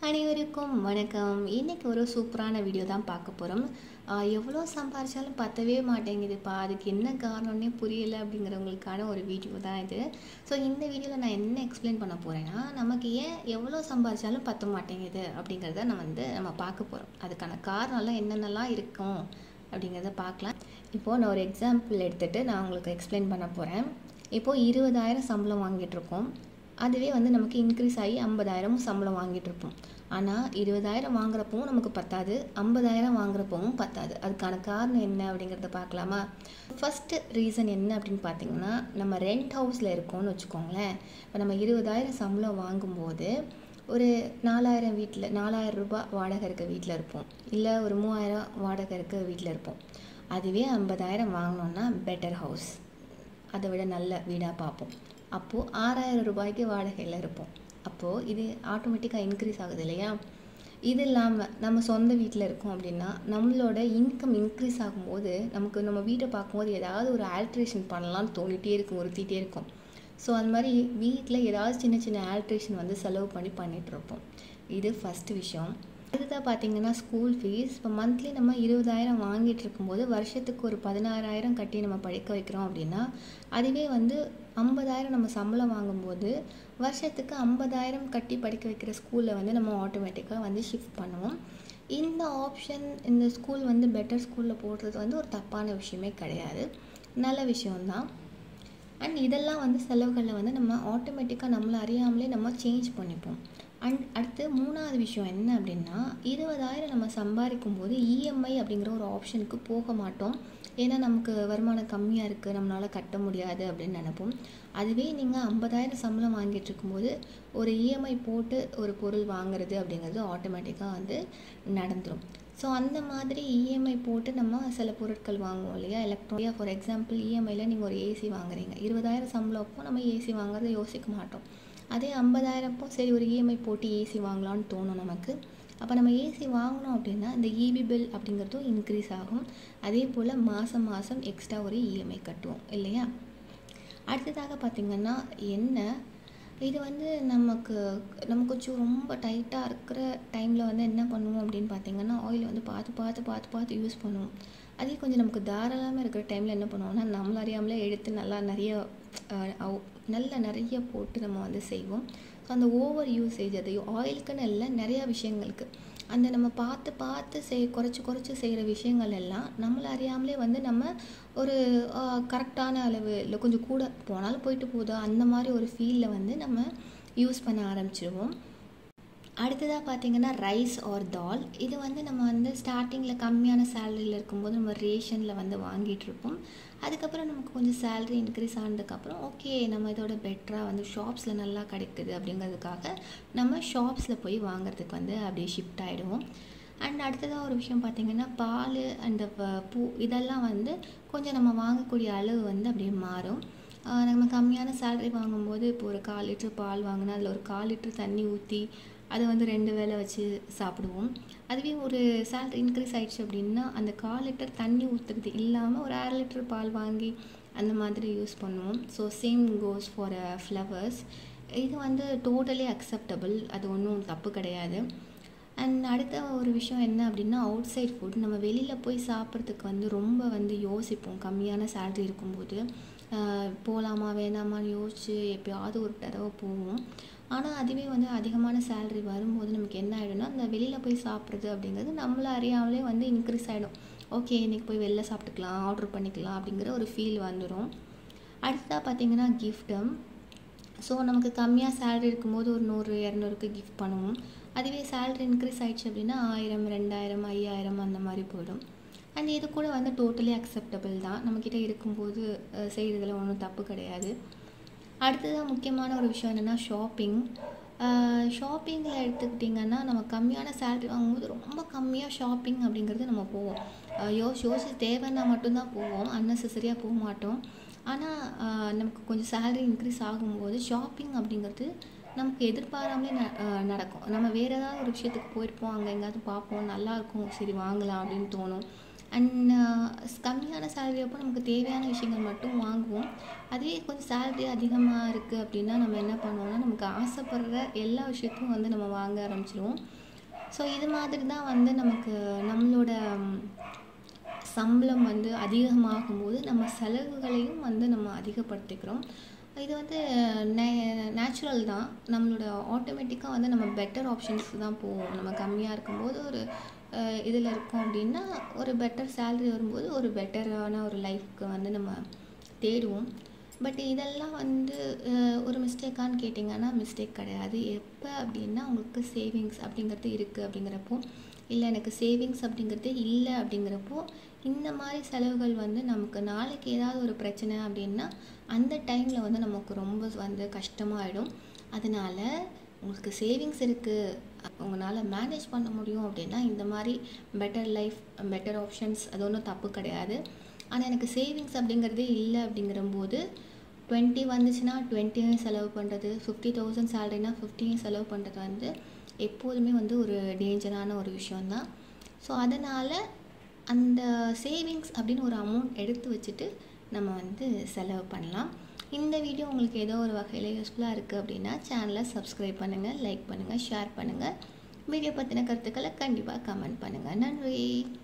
அனைவருக்கும் வணக்கம் இன்றைக்கி ஒரு சூப்பரான வீடியோ தான் பார்க்க போகிறோம் எவ்வளோ சம்பாரிச்சாலும் பத்தவே மாட்டேங்குதுப்பா அதுக்கு என்ன காரணம்னே புரியலை அப்படிங்கிறவங்களுக்கான ஒரு வீடியோ தான் இது ஸோ இந்த வீடியோவில் நான் என்ன எக்ஸ்பிளைன் பண்ண போகிறேன்னா நமக்கு ஏன் எவ்வளோ சம்பாரிச்சாலும் பத்த மாட்டேங்குது அப்படிங்கிறத நம்ம வந்து நம்ம பார்க்க போகிறோம் அதுக்கான காரணம்லாம் என்னென்னலாம் இருக்கும் அப்படிங்கிறத பார்க்கலாம் இப்போது நான் ஒரு எக்ஸாம்பிள் எடுத்துகிட்டு நான் உங்களுக்கு எக்ஸ்பிளைன் பண்ண போகிறேன் இப்போது இருபதாயிரம் சம்பளம் வாங்கிட்டு இருக்கோம் அதுவே வந்து நமக்கு இன்க்ரீஸ் ஆகி ஐம்பதாயிரமும் சம்பளம் வாங்கிட்டு இருப்போம் ஆனால் இருபதாயிரம் வாங்குறப்பவும் நமக்கு பத்தாது ஐம்பதாயிரம் வாங்குறப்பவும் பத்தாது அதுக்கான காரணம் என்ன அப்படிங்கிறத பார்க்கலாமா ஃபஸ்ட்டு ரீசன் என்ன அப்படின்னு பார்த்தீங்கன்னா நம்ம ரெண்ட் ஹவுஸில் இருக்கோம்னு வச்சுக்கோங்களேன் இப்போ நம்ம இருபதாயிரம் சம்பளம் வாங்கும்போது ஒரு நாலாயிரம் வீட்டில் நாலாயிரம் ரூபாய் வாடகை இருக்க வீட்டில் இருப்போம் இல்லை ஒரு மூவாயிரம் வாடகை இருக்க வீட்டில் இருப்போம் அதுவே ஐம்பதாயிரம் வாங்கினோன்னா பெட்டர் ஹவுஸ் அதை விட நல்ல வீடாக பார்ப்போம் அப்போது ஆறாயிரம் ரூபாய்க்கு வாடகையில் இருப்போம் அப்போது இது ஆட்டோமேட்டிக்காக இன்க்ரீஸ் ஆகுது இல்லையா இது இல்லாமல் நம்ம சொந்த வீட்டில் இருக்கோம் அப்படின்னா நம்மளோட இன்கம் இன்க்ரீஸ் ஆகும்போது நமக்கு நம்ம வீட்டை பார்க்கும்போது ஏதாவது ஒரு ஆல்ட்ரேஷன் பண்ணலாம்னு தோணிகிட்டே இருக்கும் உறுத்திட்டே இருக்கும் ஸோ அது மாதிரி வீட்டில் ஏதாவது சின்ன சின்ன ஆல்ட்ரேஷன் வந்து செலவு பண்ணி பண்ணிகிட்ருப்போம் இது ஃபஸ்ட்டு விஷயம் அடுத்ததாக பார்த்தீங்கன்னா ஸ்கூல் ஃபீஸ் இப்போ மந்த்லி நம்ம இருபதாயிரம் வாங்கிட்டு இருக்கும்போது வருஷத்துக்கு ஒரு பதினாறாயிரம் கட்டி நம்ம படிக்க வைக்கிறோம் அப்படின்னா அதுவே வந்து ஐம்பதாயிரம் நம்ம சம்பளம் வாங்கும்போது வருஷத்துக்கு ஐம்பதாயிரம் கட்டி படிக்க வைக்கிற ஸ்கூலில் வந்து நம்ம ஆட்டோமேட்டிக்காக வந்து ஷிஃப்ட் பண்ணுவோம் இந்த ஆப்ஷன் இந்த ஸ்கூல் வந்து பெட்டர் ஸ்கூலில் போடுறது வந்து ஒரு தப்பான விஷயமே கிடையாது நல்ல விஷயம்தான் அண்ட் இதெல்லாம் வந்து செலவுகளில் வந்து நம்ம ஆட்டோமேட்டிக்காக நம்மளை அறியாமலே நம்ம சேஞ்ச் பண்ணிப்போம் அண்ட் அடுத்து மூணாவது விஷயம் என்ன அப்படின்னா இருபதாயிரம் நம்ம சம்பாதிக்கும் போது இஎம்ஐ அப்படிங்கிற ஒரு ஆப்ஷனுக்கு போக மாட்டோம் ஏன்னா நமக்கு வருமானம் கம்மியாக இருக்குது நம்மளால் கட்ட முடியாது அப்படின்னு நினைப்போம் அதுவே நீங்கள் ஐம்பதாயிரம் சம்பளம் வாங்கிட்டு இருக்கும்போது ஒரு இஎம்ஐ போட்டு ஒரு பொருள் வாங்குறது அப்படிங்கிறது ஆட்டோமேட்டிக்காக வந்து நடந்துடும் ஸோ அந்த மாதிரி இஎம்ஐ போட்டு நம்ம சில பொருட்கள் வாங்குவோம் இல்லையா எலக்ட்ரானிக் ஃபார் எக்ஸாம்பிள் இஎம்ஐயில் நீங்கள் ஒரு ஏசி வாங்குறீங்க இருபதாயிரம் சம்பளம் அப்போ நம்ம ஏசி வாங்குறத யோசிக்க மாட்டோம் அதே ஐம்பதாயிரப்போ சரி ஒரு இஎம்ஐ போட்டு ஏசி வாங்கலான்னு தோணும் நமக்கு அப்போ நம்ம ஏசி வாங்கினோம் அப்படின்னா இந்த இபி பில் அப்படிங்கிறதும் இன்க்ரீஸ் ஆகும் அதே போல் மாதம் மாதம் எக்ஸ்ட்ரா ஒரு இஎம்ஐ கட்டுவோம் இல்லையா அடுத்ததாக பார்த்திங்கன்னா என்ன இது வந்து நமக்கு நம்ம கொஞ்சம் ரொம்ப டைட்டாக இருக்கிற டைமில் வந்து என்ன பண்ணுவோம் அப்படின்னு பார்த்தீங்கன்னா ஆயில் வந்து பார்த்து பார்த்து பார்த்து பார்த்து யூஸ் பண்ணுவோம் அதே கொஞ்சம் நமக்கு தாராளமாக இருக்கிற டைமில் என்ன பண்ணுவோம்னா நம்மள அறியாமலே எடுத்து நல்லா நிறைய நல்ல நிறைய போட்டு நம்ம வந்து செய்வோம் ஸோ அந்த ஓவர் யூசேஜ் அது ஆயிலுக்குன்னு இல்லை நிறையா விஷயங்களுக்கு அந்த நம்ம பார்த்து பார்த்து செய் குறைச்சி குறைச்சி செய்கிற விஷயங்கள் எல்லாம் நம்மளை அறியாமலே வந்து நம்ம ஒரு கரெக்டான அளவு இல்லை கொஞ்சம் கூட போனாலும் போயிட்டு போதா அந்த மாதிரி ஒரு ஃபீலில் வந்து நம்ம யூஸ் பண்ண ஆரம்பிச்சிருவோம் அடுத்ததாக பார்த்தீங்கன்னா ரைஸ் ஆர் தால் இது வந்து நம்ம வந்து ஸ்டார்டிங்கில் கம்மியான சேலரியில் இருக்கும்போது நம்ம ரேஷனில் வந்து வாங்கிட்டு இருப்போம் அதுக்கப்புறம் நமக்கு கொஞ்சம் சேலரி இன்க்ரீஸ் ஆனதுக்கப்புறம் ஓகே நம்ம இதோட பெட்டராக வந்து ஷாப்ஸில் நல்லா கிடைக்குது அப்படிங்கிறதுக்காக நம்ம ஷாப்ஸில் போய் வாங்குறதுக்கு வந்து அப்படியே ஷிஃப்ட் ஆகிடுவோம் அண்ட் அடுத்ததாக ஒரு விஷயம் பார்த்திங்கன்னா பால் அந்த பூ இதெல்லாம் வந்து கொஞ்சம் நம்ம வாங்கக்கூடிய அளவு வந்து அப்படியே மாறும் நம்ம கம்மியான சேலரி வாங்கும்போது இப்போ ஒரு கால் லிட்டர் பால் வாங்கினா அதில் ஒரு கால் லிட்டர் தண்ணி ஊற்றி அதை வந்து ரெண்டு வேளை வச்சு சாப்பிடுவோம் அதுவே ஒரு சேலரி இன்க்ரீஸ் ஆகிடுச்சு அப்படின்னா அந்த கால் லிட்டர் தண்ணி ஊற்றுறது இல்லாமல் ஒரு அரை லிட்டர் பால் வாங்கி அந்த மாதிரி யூஸ் பண்ணுவோம் so same goes for flowers இது வந்து டோட்டலி அக்செப்டபிள் அது ஒன்றும் தப்பு கிடையாது அண்ட் அடுத்த ஒரு விஷயம் என்ன அப்படின்னா அவுட் சைட் ஃபுட் நம்ம வெளியில் போய் சாப்பிட்றதுக்கு வந்து ரொம்ப வந்து யோசிப்போம் கம்மியான சேலரி இருக்கும்போது போகலாமா வேணாமான்னு யோசிச்சு எப்போயாவது ஒரு தடவை போவோம் ஆனால் அதுவே வந்து அதிகமான சேலரி வரும்போது நமக்கு என்ன ஆகிடும்னா அந்த வெளியில் போய் சாப்பிட்றது அப்படிங்கிறது நம்மளை அறியாமலே வந்து இன்க்ரீஸ் ஆகிடும் ஓகே இன்றைக்கி போய் வெளில சாப்பிட்டுக்கலாம் ஆர்டர் பண்ணிக்கலாம் அப்படிங்கிற ஒரு ஃபீல் வந்துடும் அடுத்ததாக பார்த்திங்கன்னா கிஃப்ட்டும் ஸோ நமக்கு கம்மியாக சேலரி இருக்கும்போது ஒரு நூறு இரநூறுக்கு கிஃப்ட் பண்ணுவோம் அதுவே சேலரி இன்க்ரீஸ் ஆகிடுச்சு அப்படின்னா ஆயிரம் ரெண்டாயிரம் ஐயாயிரம் அந்த மாதிரி போயிடும் அண்ட் இது கூட வந்து டோட்டலி அக்செப்டபிள் தான் நம்மக்கிட்ட இருக்கும்போது செய்கிறதுல ஒன்றும் தப்பு கிடையாது அடுத்ததாக முக்கியமான ஒரு விஷயம் என்னென்னா ஷாப்பிங் ஷாப்பிங்கில் எடுத்துக்கிட்டிங்கன்னா நம்ம கம்மியான சேலரி வாங்கும்போது ரொம்ப கம்மியாக ஷாப்பிங் அப்படிங்கிறது நம்ம போவோம் யோசி யோசிச்சு தேவைன்னா மட்டும்தான் போவோம் அன்னெசரியாக போக மாட்டோம் ஆனால் நமக்கு கொஞ்சம் சேலரி இன்க்ரீஸ் ஆகும்போது ஷாப்பிங் அப்படிங்கிறது நமக்கு எதிர்பாராமலே ந நடக்கும் நம்ம வேறு ஏதாவது ஒரு விஷயத்துக்கு போயிருப்போம் அங்கே எங்கேயாவது பார்ப்போம் நல்லாயிருக்கும் சரி வாங்கலாம் அப்படின்னு தோணும் அண்ட் கம்மியான சேலரி அப்போ நமக்கு தேவையான விஷயங்கள் மட்டும் வாங்குவோம் அதுவே கொஞ்சம் சேலரி அதிகமாக இருக்குது அப்படின்னா நம்ம என்ன பண்ணுவோம்னா நமக்கு ஆசைப்படுற எல்லா விஷயத்தையும் வந்து நம்ம வாங்க ஆரம்பிச்சிருவோம் ஸோ இது மாதிரி தான் வந்து நமக்கு நம்மளோட ம், சம்பளம் வந்து அதிகமாகும்போது நம்ம செலவுகளையும் வந்து நம்ம அதிகப்படுத்திக்கிறோம் இது வந்து நே நேச்சுரல் தான் நம்மளோட ஆட்டோமேட்டிக்காக வந்து நம்ம பெட்டர் ஆப்ஷன்ஸ் தான் போவோம் நம்ம கம்மியாக இருக்கும்போது ஒரு இதில் இருக்கோம் அப்படின்னா ஒரு பெட்டர் சேலரி வரும்போது ஒரு பெட்டரான ஒரு லைஃப்க்கு வந்து நம்ம தேடுவோம் பட் இதெல்லாம் வந்து அஹ், ஒரு மிஸ்டேக்கான்னு கேட்டிங்கன்னா மிஸ்டேக் கிடையாது எப்போ அப்படின்னா உங்களுக்கு சேவிங்ஸ் அப்படிங்கிறது இருக்குது அப்படிங்கிறப்போ இல்லை எனக்கு சேவிங்ஸ் அப்படிங்கிறதே இல்லை அப்படிங்கிறப்போ இந்த மாதிரி செலவுகள் வந்து நமக்கு நாளைக்கு ஏதாவது ஒரு பிரச்சனை அப்படின்னா அந்த டைமில் வந்து நமக்கு ரொம்ப வந்து கஷ்டமாயிடும் அதனால உங்களுக்கு சேவிங்ஸ் இருக்குது உங்களால் மேனேஜ் பண்ண முடியும் அப்படின்னா இந்த மாதிரி பெட்டர் லைஃப் பெட்டர் ஆப்ஷன்ஸ் அது ஒன்றும் தப்பு கிடையாது ஆனால் எனக்கு சேவிங்ஸ் அப்படிங்கிறதே இல்லை அப்படிங்கிறம்போது டுவெண்ட்டி வந்துச்சுன்னா டுவெண்ட்டியும் செலவு பண்ணுறது ஃபிஃப்டி தௌசண்ட் சேலரினா ஃபிஃப்டியும் செலவு பண்ணுறது வந்து எப்போதுமே வந்து ஒரு டேஞ்சரான ஒரு விஷயந்தான் ஸோ அதனால் அந்த சேவிங்ஸ் அப்படின்னு ஒரு அமௌண்ட் எடுத்து வச்சுட்டு நம்ம வந்து செலவு பண்ணலாம் இந்த வீடியோ உங்களுக்கு ஏதோ ஒரு வகையில் யூஸ்ஃபுல்லாக இருக்குது அப்படின்னா சேனலை சப்ஸ்கிரைப் பண்ணுங்கள் லைக் பண்ணுங்கள் ஷேர் பண்ணுங்கள் வீடியோ பற்றின கருத்துக்களை கண்டிப்பாக கமெண்ட் பண்ணுங்கள் நன்றி